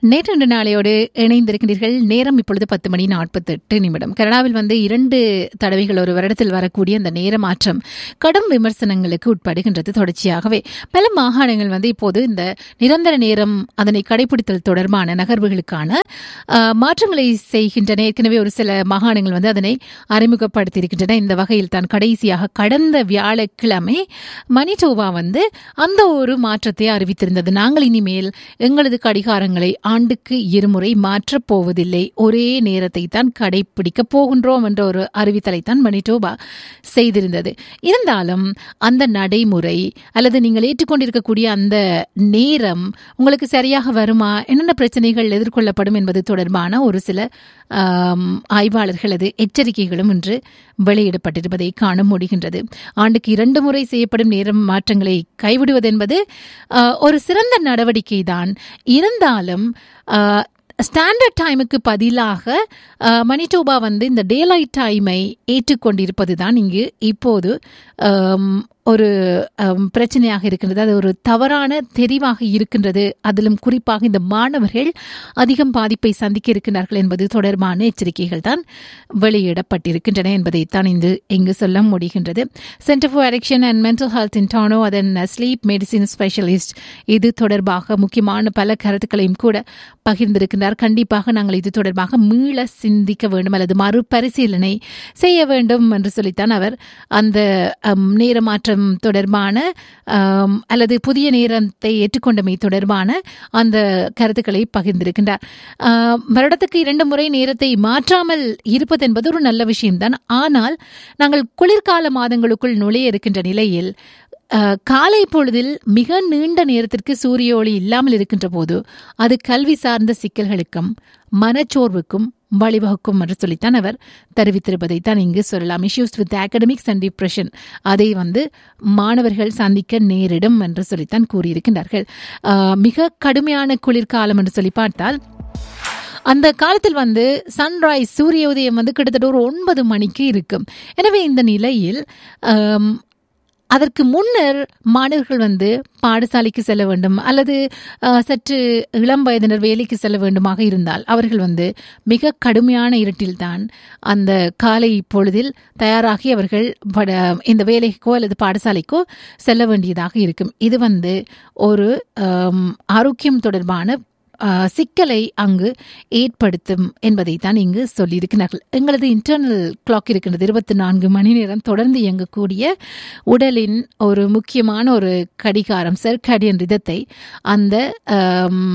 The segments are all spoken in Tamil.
நேற்று நாளையோடு இணைந்திருக்கின்றீர்கள் நேரம் இப்பொழுது பத்து மணி நாற்பத்தெட்டு நிமிடம் கனடாவில் வந்து இரண்டு தடவைகள் ஒரு வருடத்தில் வரக்கூடிய அந்த நேர மாற்றம் கடும் விமர்சனங்களுக்கு உட்படுகின்றது தொடர்ச்சியாகவே பல மாகாணங்கள் வந்து இப்போது இந்த நிரந்தர நேரம் அதனை கடைபிடித்தல் தொடர்பான நகர்வுகளுக்கான ஆஹ், மாற்றங்களை செய்கின்றன ஏற்கனவே ஒரு சில மாகாணங்கள் வந்து அதனை அறிமுகப்படுத்தியிருக்கின்றன இந்த வகையில் தான் கடைசியாக கடந்த வியாழக்கிழமை மணிடோவா வந்து அந்த ஒரு மாற்றத்தை அறிவித்திருந்தது நாங்கள் இனிமேல் எங்களது கடிகாரங்களை ஆண்டுக்கு இருமுறை மாற்றப் போவதில்லை ஒரே நேரத்தை தான் கடைபிடிக்கப் போகின்றோம் என்ற ஒரு அறிவித்தலை தான் மணிடோபா செய்திருந்தது இருந்தாலும் அந்த நடைமுறை அல்லது நீங்கள் ஏற்றுக்கொண்டிருக்கக்கூடிய அந்த நேரம் உங்களுக்கு சரியாக வருமா என்னென்ன பிரச்சனைகள் எதிர்கொள்ளப்படும் என்பது தொடர்பான ஒரு சில ஆம், ஆய்வாளர்களது எச்சரிக்கைகளும் இன்று வெளியிடப்பட்டிருப்பதை காண முடிகின்றது ஆண்டுக்கு இரண்டு முறை செய்யப்படும் நேரம் மாற்றங்களை கைவிடுவது என்பது ஆ, ஒரு சிறந்த நடவடிக்கை தான் இருந்தாலும் ஸ்டாண்டர்ட் டைமுக்கு பதிலாக ஆ, மணிடோபா வந்து இந்த டேலைட் டைமை ஏற்றுக்கொண்டிருப்பது தான் இங்கு இப்போது ஆம், ஒரு ஆம், பிரச்சனையாக இருக்கின்றது அது ஒரு தவறான தெரிவாக இருக்கின்றது அதிலும் குறிப்பாக இந்த மாணவர்கள் அதிகம் பாதிப்பை சந்திக்க இருக்கின்றார்கள் என்பது தொடர்பான எச்சரிக்கைகள் தான் வெளியிடப்பட்டிருக்கின்றன என்பதைத்தான் இங்கு இங்கு சொல்ல முடிகின்றது centre for addiction and mental health in Toronto அதன் ஸ்லீப் மெடிசின் ஸ்பெஷலிஸ்ட் இது தொடர்பாக முக்கியமான பல கருத்துக்களையும் கூட பகிர்ந்திருக்கின்றார் கண்டிப்பாக நாங்கள் இது தொடர்பாக மீள சிந்திக்க வேண்டும் அல்லது மறுபரிசீலனை செய்ய வேண்டும் என்று சொல்லித்தான் அவர் அந்த அம், நேர மாற்றம் தொடர்பான அம், அல்லது புதிய நேரத்தை ஏற்றுக்கொண்டமை தொடர்பான அந்த கருத்துக்களை பகிர்ந்திருக்கின்றார் ஆம், வருடத்துக்கு இரண்டு முறை நேரத்தை மாற்றாமல் இருப்பது என்பது ஒரு நல்ல விஷயம்தான் ஆனால் நாங்கள் குளிர்கால மாதங்களுக்குள் நுழைய இருக்கின்ற நிலையில் அஹ், காலை பொழுதில் மிக நீண்ட நேரத்திற்கு சூரிய ஒளி இல்லாமல் இருக்கின்ற போது அது கல்வி சார்ந்த சிக்கல்களுக்கும் மனச்சோர்வுக்கும் வழிவகுக்கும் என்று சொல்லித்தான் அவர் தெரிவித்திருப்பதை தான் இங்கு சொல்லலாம் issues with academics and depression அதை வந்து மாணவர்கள் சந்திக்க நேரிடும் என்று சொல்லித்தான் கூறியிருக்கின்றார்கள் அஹ், மிக கடுமையான குளிர்காலம் என்று சொல்லி பார்த்தால் அந்த காலத்தில் வந்து சன்ரைஸ் சூரிய உதயம் வந்து கிட்டத்தட்ட ஒரு ஒன்பது மணிக்கு இருக்கும் எனவே இந்த நிலையில் ஆம், அதற்கு முன்னர் மாணவர்கள் வந்து பாடசாலைக்கு செல்ல வேண்டும் அல்லது ஆ, சற்று இளம் வயதினர் வேலைக்கு செல்ல வேண்டுமாக இருந்தால் அவர்கள் வந்து மிக கடுமையான இருட்டில்தான் அந்த காலை பொழுதில் தயாராகி அவர்கள் பட இந்த வேலைக்கோ அல்லது பாடசாலைக்கோ செல்ல வேண்டியதாக இருக்கும் இது வந்து ஒரு ஆம், ஆரோக்கியம் தொடர்பான ஆ, சிக்கலை அங்கு ஏற்படுத்தும் என்பதை தான் இங்கு சொல்லியிருக்கிறார்கள் எங்களது இன்டர்னல் கிளாக் இருக்கின்றது இருபத்தி நான்கு மணி நேரம் தொடர்ந்து இயங்கக்கூடிய உடலின் ஒரு முக்கியமான ஒரு கடிகாரம் செர்காடியன் ரிதத்தை அந்த ஆம்,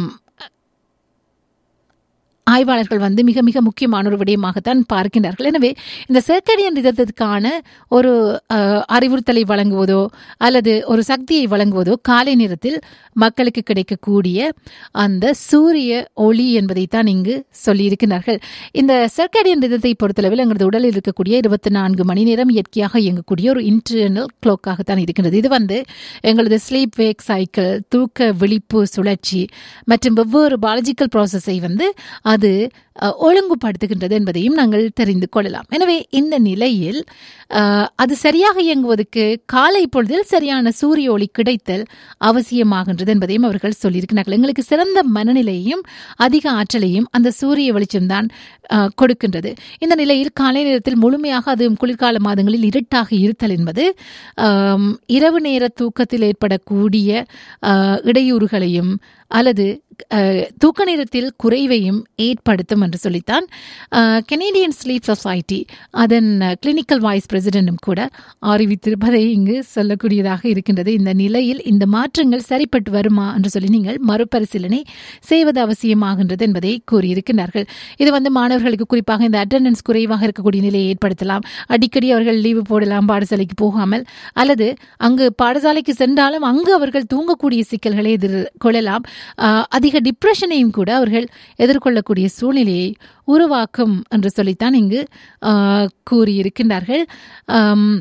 ஆய்வாளர்கள் வந்து மிக மிக முக்கியமான ஒரு விடயமாகத்தான் பார்க்கின்றார்கள் எனவே இந்த சர்க்கடியன் ரிதத்திற்கான ஒரு அஹ், அறிவுறுத்தலை வழங்குவதோ அல்லது ஒரு சக்தியை வழங்குவதோ காலை நேரத்தில் மக்களுக்கு கிடைக்கக்கூடிய அந்த சூரிய ஒளி என்பதைத்தான் இங்கு சொல்லியிருக்கிறார்கள் இந்த சர்க்கடியன் ரிதத்தை பொறுத்தளவில் எங்களது உடலில் இருக்கக்கூடிய இருபத்தி நான்கு மணி நேரம் இயற்கையாக இயங்கக்கூடிய ஒரு இன்டர்னல் கிளாக்காகத்தான் இருக்கின்றது இது வந்து எங்களது ஸ்லீப் வேக் சைக்கிள் தூக்க விழிப்பு சுழற்சி மற்றும் வெவ்வேறு பாலஜிக்கல் ப்ராசஸை வந்து அது அஹ், ஒழுங்குபடுத்துகின்றது என்பதையும் நாங்கள் தெரிந்து கொள்ளலாம் எனவே இந்த நிலையில் அஹ், அது சரியாக இயங்குவதற்கு காலை பொழுதில் சரியான சூரிய ஒளி கிடைத்தல் அவசியமாகின்றது என்பதையும் அவர்கள் சொல்லியிருக்கிறார்கள் எங்களுக்கு சிறந்த மனநிலையையும் அதிக ஆற்றலையும் அந்த சூரிய வெளிச்சம்தான் அஹ், கொடுக்கின்றது இந்த நிலையில் காலை நேரத்தில் முழுமையாக அது குளிர்கால மாதங்களில் இருட்டாக இருத்தல் என்பது ஆம், இரவு நேர தூக்கத்தில் ஏற்படக்கூடிய அஹ், இடையூறுகளையும் அல்லது அஹ், தூக்க நேரத்தில் குறைவையும் ஏற்படுத்தும் என்று சொல்லித்தான் கெனேடியன் ஸ்லீப் சொசைட்டி அதன் கிளினிக்கல் வைஸ் பிரசிடென்டும் கூட அறிவித்திருப்பதை இங்கு சொல்லக்கூடியதாக இருக்கின்றது இந்த நிலையில் இந்த மாற்றங்கள் சரிப்பட்டு வருமா என்று சொல்லி நீங்கள் மறுபரிசீலனை செய்வது அவசியமாகின்றது என்பதை கூறியிருக்கிறார்கள் இது வந்து மாணவர்களுக்கு குறிப்பாக இந்த அட்டெண்டன்ஸ் குறைவாக இருக்கக்கூடிய நிலையை ஏற்படுத்தலாம் அடிக்கடி அவர்கள் லீவு போடலாம் பாடசாலைக்கு போகாமல் அல்லது அங்கு பாடசாலைக்கு சென்றாலும் அங்கு அவர்கள் தூங்கக்கூடிய சிக்கல்களை எதிர்கொள்ளலாம் ஆஹ், அதிக டிப்ரெஷனையும் கூட அவர்கள் எதிர்கொள்ளக்கூடிய சூழ்நிலையை உருவாக்கும் என்று சொல்லித்தான் இங்கு ஆஹ், கூறியிருக்கின்றார்கள் ஆம்,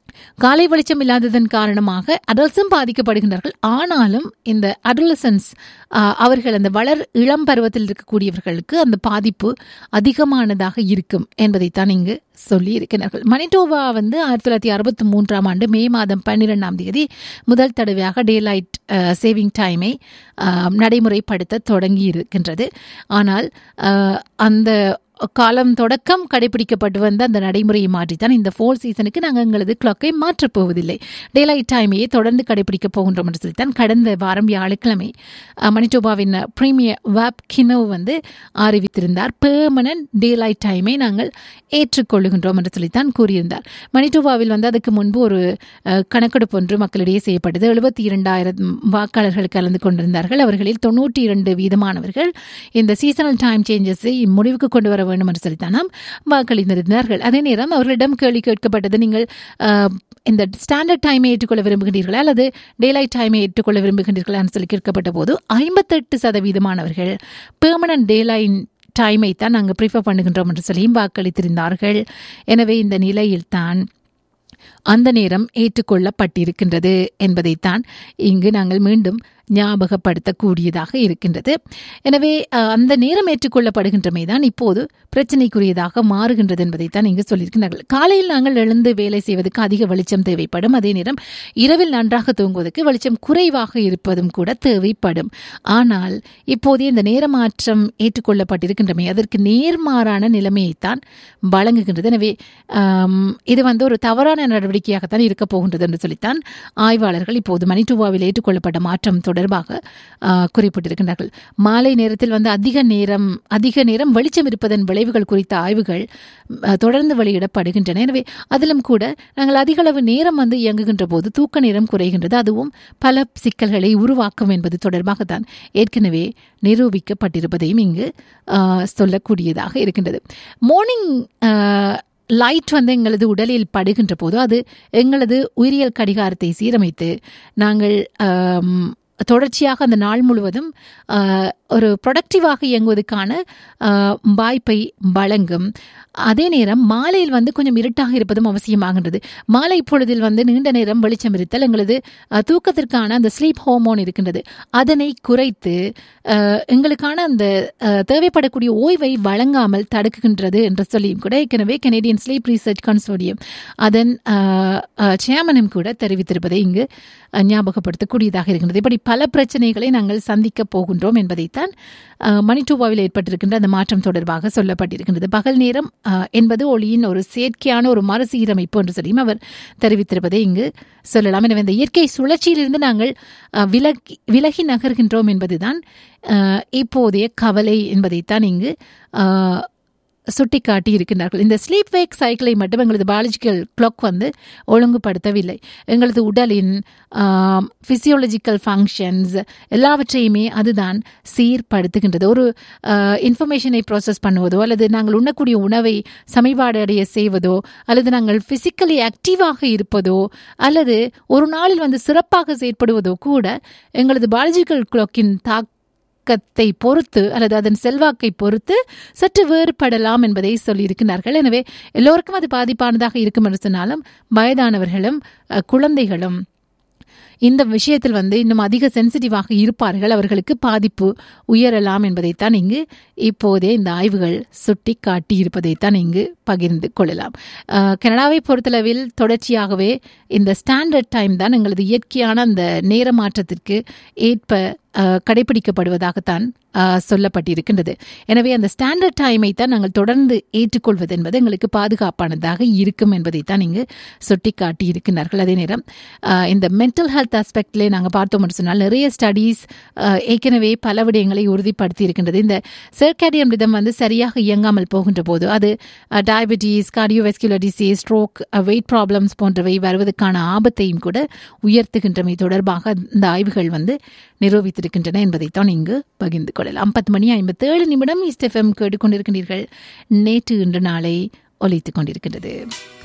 காலை வெளிச்சம் இல்லாததன் காரணமாக அடல்ட்ஸும் பாதிக்கப்படுகின்றார்கள் ஆனாலும் இந்த அடலசன்ஸ் அவர்கள் அந்த வளர் இளம் பருவத்தில் இருக்கக்கூடியவர்களுக்கு அந்த பாதிப்பு அதிகமானதாக இருக்கும் என்பதைத்தான் இங்கு சொல்லி இருக்கிறார்கள் மணிட்டோவா வந்து ஆயிரத்தி தொள்ளாயிரத்தி அறுபத்தி மூன்றாம் ஆண்டு மே மாதம் பன்னிரெண்டாம் தேதி முதல் தடவையாக டே லைட் சேவிங் டைமை நடைமுறைப்படுத்த தொடங்கி இருக்கின்றது ஆனால் அந்த காலம் தொடக்கம் கடைபிடிக்கப்பட்டு வந்த அந்த நடைமுறையை மாற்றித்தான் இந்த ஃபோல் சீசனுக்கு நாங்கள் எங்களது கிளாக்கை மாற்றப் போவதில்லை டேலைட் டைமையை தொடர்ந்து கடைபிடிக்கப் போகின்றோம் என்று சொல்லித்தான் கடந்த வாரம் வியாழக்கிழமை மணிட்டோபாவின் பிரீமியர் வேப் கினோ வந்து அறிவித்திருந்தார் பெர்மனன்ட் டேலைட் டைமை நாங்கள் ஏற்றுக்கொள்ளுகின்றோம் என்று சொல்லித்தான் கூறியிருந்தார் மணிட்டோபாவில் வந்து அதுக்கு முன்பு ஒரு கணக்கெடுப்பு ஒன்று மக்களிடையே செய்யப்பட்டது எழுபத்தி இரண்டாயிரம் வாக்காளர்கள் கலந்து கொண்டிருந்தார்கள் அவர்களில் தொண்ணூற்றி இரண்டு வீதமானவர்கள் இந்த சீசனல் டைம் சேஞ்சஸை முடிவுக்கு கொண்டு வர வேண்டும் என்று சொல்லித்தானாம் வாக்களித்திருந்தார்கள் அதே நேரம் அவர்களிடம் கேள்வி கேட்கப்பட்டது நீங்கள் இந்த ஸ்டாண்டர்ட் டைமை ஏற்றுக்கொள்ள விரும்புகின்றீர்களா அல்லது டேலைட் டைமை ஏற்றுக்கொள்ள விரும்புகின்றீர்களா சொல்லி கேட்கப்பட்ட போது ஐம்பத்தெட்டு சதவீதமானவர்கள் பெர்மனன்ட் டேலைன் டைமை தான் நாங்கள் ப்ரிஃபர் பண்ணுகின்றோம் என்று சொல்லியும் வாக்களித்திருந்தார்கள் எனவே இந்த நிலையில்தான் அந்த நேரம் ஏற்றுக்கொள்ளப்பட்டிருக்கின்றது என்பதைத்தான் இங்கு நாங்கள் மீண்டும் ஞாபகப்படுத்தக்கூடியதாக இருக்கின்றது எனவே அந்த நேரம் ஏற்றுக்கொள்ளப்படுகின்றமை தான் இப்போது பிரச்சனைக்குரியதாக மாறுகின்றது என்பதைத்தான் இங்கு சொல்லியிருக்கிறார்கள் காலையில் நாங்கள் எழுந்து வேலை செய்வதற்கு அதிக வெளிச்சம் தேவைப்படும் அதே நேரம் இரவில் நன்றாக தூங்குவதற்கு வெளிச்சம் குறைவாக இருப்பதும் கூட தேவைப்படும் ஆனால் இப்போதே இந்த நேர மாற்றம் ஏற்றுக்கொள்ளப்பட்டிருக்கின்றமை அதற்கு நேர்மாறான நிலைமையைத்தான் வழங்குகின்றது எனவே இது வந்து ஒரு தவறான நடவடிக்கையாகத்தான் இருக்க போகின்றது என்று சொல்லித்தான் ஆய்வாளர்கள் இப்போது மணிட்டுவாவில் ஏற்றுக்கொள்ளப்பட்ட மாற்றம் தொடர்பாக குறிப்பிட்டிருக்கின்றார்கள் மாலை நேரத்தில் வந்து அதிக நேரம் அதிக நேரம் வெளிச்சம் இருப்பதன் விளைவுகள் குறித்த ஆய்வுகள் தொடர்ந்து வெளியிடப்படுகின்றன எனவே அதிலும் கூட நாங்கள் அதிக அளவு நேரம் வந்து இயங்குகின்ற போது தூக்க நேரம் குறைகின்றது அதுவும் பல சிக்கல்களை உருவாக்கும் என்பது தொடர்பாக தான் ஏற்கனவே நிரூபிக்கப்பட்டிருப்பதையும் இங்கு சொல்லக்கூடியதாக இருக்கின்றது மார்னிங் லைட் வந்து எங்களது உடலில் படுகின்ற போது அது எங்களது உயிரியல் கடிகாரத்தை சீரமைத்து நாங்கள் தொடர்ச்சியாக அந்த நாள் முழுவதும் ஒரு ப்ரொடக்டிவாக இயங்குவதற்கான வாய்ப்பை வழங்கும் அதே நேரம் மாலையில் வந்து கொஞ்சம் இருட்டாக இருப்பதும் அவசியமாகின்றது மாலை பொழுதில் வந்து நீண்ட நேரம் வெளிச்சம் இருத்தல் எங்களது தூக்கத்திற்கான அந்த ஸ்லீப் ஹோமோன் இருக்கின்றது அதனை குறைத்து எங்களுக்கான அந்த தேவைப்படக்கூடிய ஓய்வை வழங்காமல் தடுக்குகின்றது என்று சொல்லியும் கூட ஏற்கனவே கனேடியன் ஸ்லீப் ரிசர்ச் கன்சோடியம் அதன் சேர்மனும் கூட தெரிவித்திருப்பதை இங்கு ஞாபகப்படுத்தக்கூடியதாக இருக்கின்றது இப்படி பல பிரச்சனைகளை நாங்கள் சந்திக்க போகின்றோம் என்பதைத்தான் மணிட்டூவாவில் ஏற்பட்டிருக்கின்ற அந்த மாற்றம் தொடர்பாக சொல்லப்பட்டிருக்கின்றது பகல் நேரம் என்பது ஒளியின் ஒரு செயற்கையான ஒரு மறுசீரமைப்பு என்று சொல்லியும் அவர் தெரிவித்திருப்பதை இங்கு சொல்லலாம் எனவே இந்த இயற்கை சுழற்சியிலிருந்து நாங்கள் விலகி விலகி நகர்கின்றோம் என்பதுதான் இப்போதைய கவலை என்பதைத்தான் இங்கு சுட்டிக்காட்டி இருக்கின்றார்கள் இந்த ஸ்லீப் வேக் சைக்கிளை மட்டும் எங்களது பயாலஜிக்கல் கிளாக் வந்து ஒழுங்குபடுத்தவில்லை எங்களது உடலின் ஃபிசியோலஜிக்கல் ஃபங்க்ஷன்ஸ் எல்லாவற்றையுமே அதுதான் சீர்படுத்துகின்றது ஒரு இன்ஃபர்மேஷனை ப்ராசஸ் பண்ணுவதோ அல்லது நாங்கள் உண்ணக்கூடிய உணவை சமைபாடு அடைய செய்வதோ அல்லது நாங்கள் ஃபிசிக்கலி ஆக்டிவாக இருப்பதோ அல்லது ஒரு நாளில் வந்து சிறப்பாக செயற்படுவதோ கூட எங்களது பயாலஜிக்கல் கிளாக்கின் தாக் தாக்கத்தை பொறுத்து அல்லது அதன் செல்வாக்கை பொறுத்து சற்று வேறுபடலாம் என்பதை சொல்லியிருக்கிறார்கள் எனவே எல்லோருக்கும் அது பாதிப்பானதாக இருக்கும் என்று சொன்னாலும் வயதானவர்களும் குழந்தைகளும் இந்த விஷயத்தில் வந்து இன்னும் அதிக சென்சிட்டிவாக இருப்பார்கள் அவர்களுக்கு பாதிப்பு உயரலாம் என்பதைத்தான் இங்கு இப்போதே இந்த ஆய்வுகள் சுட்டி காட்டி இருப்பதைத்தான் இங்கு பகிர்ந்து கொள்ளலாம் கனடாவை பொறுத்தளவில் தொடர்ச்சியாகவே இந்த ஸ்டாண்டர்ட் டைம் தான் எங்களது இயற்கையான அந்த நேர மாற்றத்திற்கு ஏற்ப கடைபிடிக்கப்படுவதாகத்தான் சொல்லப்பட்டிருக்கின்றது எனவே அந்த ஸ்டாண்டர்ட் டைமை தான் நாங்கள் தொடர்ந்து ஏற்றுக்கொள்வது என்பது எங்களுக்கு பாதுகாப்பானதாக இருக்கும் என்பதைத்தான் இங்கு சுட்டிக்காட்டி இருக்கின்றார்கள் அதே நேரம் இந்த மென்டல் ஹெல்த் ஆஸ்பெக்ட்லே நாங்கள் பார்த்தோம் என்று சொன்னால் நிறைய ஸ்டடீஸ் ஏற்கனவே பல விடயங்களை உறுதிப்படுத்தி இருக்கின்றது இந்த சர்க்காடியம் ரிதம் வந்து சரியாக இயங்காமல் போகின்ற போது அது diabetes cardiovascular disease stroke weight problems போன்றவை வருவதற்கான ஆபத்தையும் கூட உயர்த்துகின்றமை தொடர்பாக இந்த ஆய்வுகள் வந்து நிரூபித்திருக்கின்றன என்பதைத்தான் இங்கு பகிர்ந்து கொள்ளலாம் பத்து மணி ஐம்பத்தேழு நிமிடம் இஸ்டெஃபம் கேட்டுக்கொண்டிருக்கின்றீர்கள் நேற்று இன்று நாளை ஒலித்துக் கொண்டிருக்கின்றது